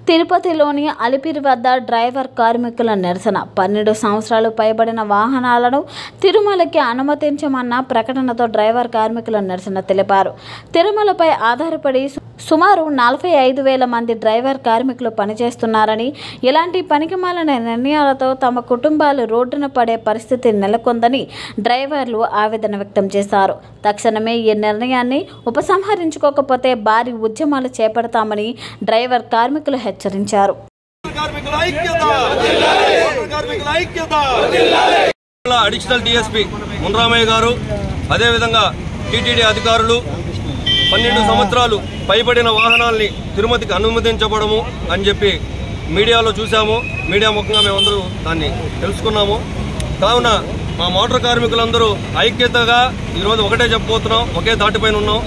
తిరుపతిలోని అలిపిరి వద్ద డ్రైవర్ కార్మికుల నిరసన పన్నెండు సంవత్సరాలు పైబడిన వాహనాలను తిరుమలకి అనుమతించమన్న ప్రకటనతో డ్రైవర్ కార్మికుల నిరసన తెలిపారు తిరుమలపై ఆధారపడి సు- సుమారు నలభై ఐదు వేల మంది డ్రైవర్ కార్మికులు పనిచేస్తున్నారని ఇలాంటి పనికిమాలిన నిర్ణయాలతో తమ కుటుంబాలు రోడ్డున పడే పరిస్థితి నెలకొందని డ్రైవర్లు ఆవేదన వ్యక్తం చేశారు తక్షణమే ఈ నిర్ణయాన్ని ఉపసంహరించుకోకపోతే భారీ ఉద్యమాలు చేపడతామని డ్రైవర్ కార్మికులు హెచ్చరించారు కార్మికుల ఐక్యత కార్మికుల ఐక్యత అడిషనల్ డిఎస్పి మున్రామయ్య గారు అదేవిధంగా టీటీడీ అధికారులు పన్నెండు సంవత్సరాలు పైబడిన వాహనాల్ని తిరుమతికి అనుమతించబడము అని చెప్పి మీడియాలో చూసాము మీడియా ముఖంగా మేమందరూ దాన్ని తెలుసుకున్నాము కావున మా మోటార్ కార్మికులందరూ ఐక్యతగా ఈరోజు ఒకటే చెప్పబోతున్నాం ఒకే దాటిపైన ఉన్నాం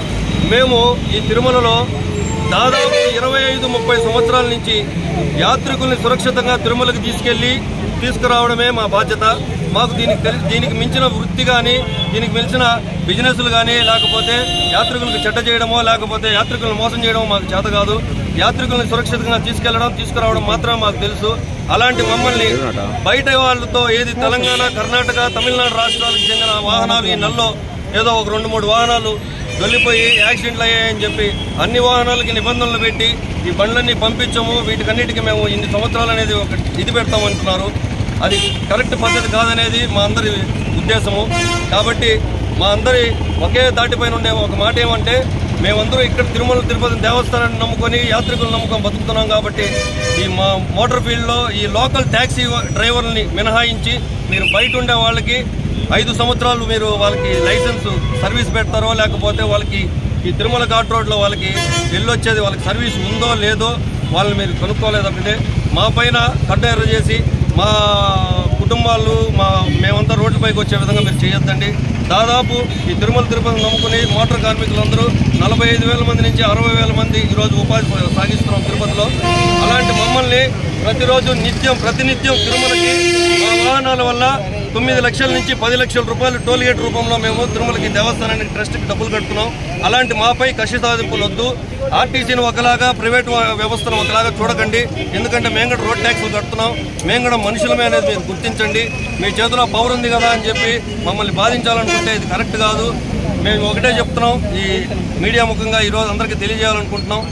మేము ఈ తిరుమలలో దాదాపు ఇరవై ఐదు ముప్పై సంవత్సరాల నుంచి యాత్రికుల్ని సురక్షితంగా తిరుమలకి తీసుకెళ్లి తీసుకురావడమే మా బాధ్యత మాకు దీనికి తెలి- దీనికి మించిన వృత్తి కానీ దీనికి మించిన బిజినెస్లు కానీ లేకపోతే యాత్రికులకు చెడ్డ చేయడమో లేకపోతే యాత్రికులను మోసం చేయడమో మాకు చేత కాదు యాత్రికులను సురక్షితంగా తీసుకెళ్లడం తీసుకురావడం మాత్రమే మాకు తెలుసు అలాంటి మమ్మల్ని బయట వాళ్ళతో ఏది తెలంగాణ కర్ణాటక తమిళనాడు రాష్ట్రాలకు చెందిన వాహనాలు ఈ నెలలో ఏదో ఒక రెండు మూడు వాహనాలు వెళ్ళిపోయి యాక్సిడెంట్లు అయ్యాయని చెప్పి అన్ని వాహనాలకి నిబంధనలు పెట్టి ఈ బండ్లన్నీ పంపించము వీటికన్నిటికీ మేము ఇన్ని సంవత్సరాలు అనేది ఒక ఇది పెడతామంటున్నారు అది కరెక్ట్ పద్ధతి కాదనేది మా అందరి ఉద్దేశము కాబట్టి మా అందరి ఒకే దాటిపైన ఉండే ఒక మాట ఏమంటే మేమందరూ ఇక్కడ తిరుమల తిరుపతి దేవస్థానాన్ని నమ్ముకొని యాత్రికులు నమ్ముకొని బతుకుతున్నాం కాబట్టి ఈ మా మోటార్ ఫీల్డ్లో ఈ లోకల్ ట్యాక్సీ డ్రైవర్లని మినహాయించి మీరు బయట ఉండే వాళ్ళకి ఐదు సంవత్సరాలు మీరు వాళ్ళకి లైసెన్స్ సర్వీస్ పెడతారో లేకపోతే వాళ్ళకి ఈ తిరుమల ఘాట్ రోడ్లో వాళ్ళకి వెళ్ళొచ్చేది వాళ్ళకి సర్వీస్ ఉందో లేదో వాళ్ళని మీరు కనుక్కోలేదంటే మా పైన కడ్డెర్ర చేసి మా కుటుంబాలు మా మేమంతా రోడ్లపైకి వచ్చే విధంగా మీరు చేయొద్దండి దాదాపు ఈ తిరుమల తిరుపతి నమ్ముకుని మోటార్ కార్మికులందరూ నలభై ఐదు వేల మంది నుంచి అరవై వేల మంది ఈరోజు ఉపాధి సాగిస్తున్నాం తిరుపతిలో అలాంటి మమ్మల్ని ప్రతిరోజు నిత్యం ప్రతినిత్యం తిరుమలకి మా వాహనాల వల్ల తొమ్మిది లక్షల నుంచి పది లక్షల రూపాయలు టోల్ గేట్ రూపంలో మేము తిరుమలకి దేవస్థానానికి ట్రస్ట్కి డబ్బులు కడుతున్నాం అలాంటి మాపై కషి సాధింపులు వద్దు ఆర్టీసీని ఒకలాగా ప్రైవేట్ వ్యవస్థను ఒకలాగా చూడకండి ఎందుకంటే మేము కూడా రోడ్ ట్యాక్సులు కడుతున్నాం మేము కూడా మనుషులమే అనేది మీరు గుర్తించండి మీ చేతిలో పవర్ ఉంది కదా అని చెప్పి మమ్మల్ని బాధించాలనుకుంటే ఇది కరెక్ట్ కాదు మేము ఒకటే చెప్తున్నాం ఈ మీడియా ముఖంగా ఈరోజు అందరికీ తెలియజేయాలనుకుంటున్నాం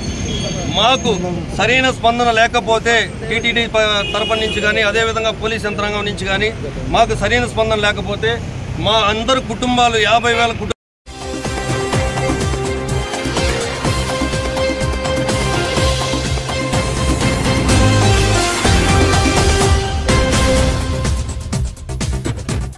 మాకు సరైన స్పందన లేకపోతే టీటీడీ తరపు నుంచి కానీ అదేవిధంగా పోలీస్ యంత్రాంగం నుంచి కానీ మాకు సరైన స్పందన లేకపోతే మా అందరు కుటుంబాలు యాభై వేల కుటుంబాలు